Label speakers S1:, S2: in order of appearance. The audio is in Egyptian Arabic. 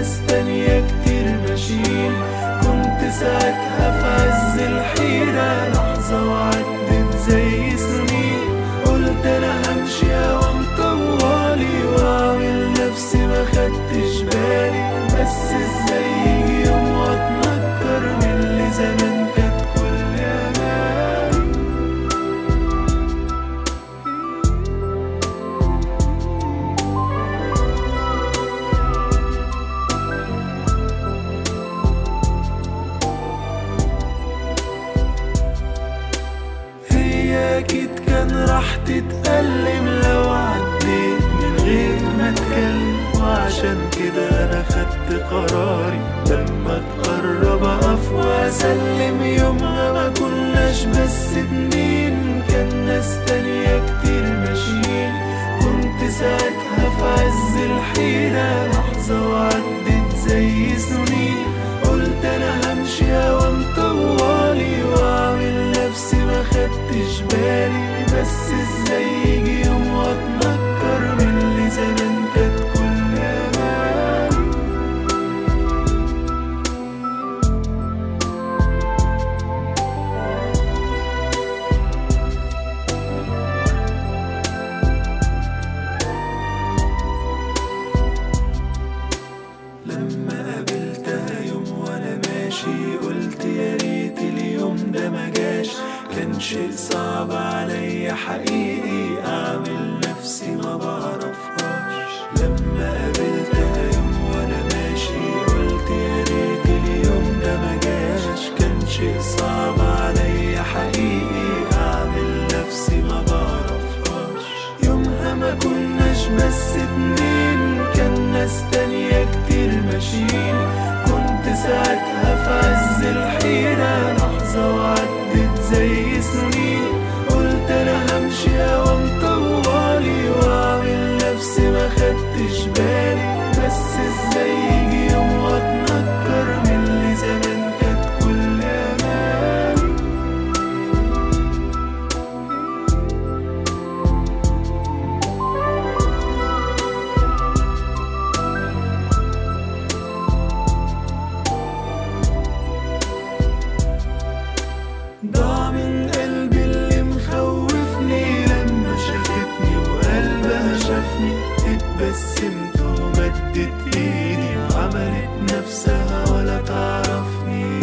S1: ناس تانية كتير ماشيين كنت ساعتها في عز الحيرة لحظة وعدت زي سنين قلت انا همشي اوام طوالي واعمل نفسي ما خدتش بالي بس ازاي يجي يوم واتنكر من اللي زمان كانت كل امالي هي اكيد كان راح تتألم لو عديت من غير ما اتكلم وعشان كده انا خدت قراري لما تقرب اقف واسلم يومها ما كناش بس اتنين كان ناس تانية كتير ماشيين كنت ساعتها في عز الحيرة لحظة وعدت زي سنين قلت انا همشي اوام طوالي واعمل نفسي ما خدتش بالي بس ازاي يجي يوم واتنكر من اللي زمان كانت كل امالي لما قابلتها يوم وانا ماشي قلت يا ريت اليوم ده ما جاش كان شيء صعب عليا حقيقي اعمل نفسي ما بعرفهاش لما قابلتها يوم وانا ماشي قلت يا ريت اليوم ده ما جاش كان شيء صعب عليا حقيقي اعمل نفسي ما بعرفهاش يومها ما كناش بس اتنين كان ناس تانية كتير ماشيين كنت ساعتها في عز الحيرة لحظة وعدت زي سنين قلت انا همشي اوام طوالي واعمل نفسي ما خدتش بالي بس ازاي يجي يوم واتنكر من اللي زمان كانت كل امالي ضاع من قلبي اللي مخوفني لما شافتني وقلبها شافني اتبسمت ومدت ايدي وعملت نفسها ولا تعرفني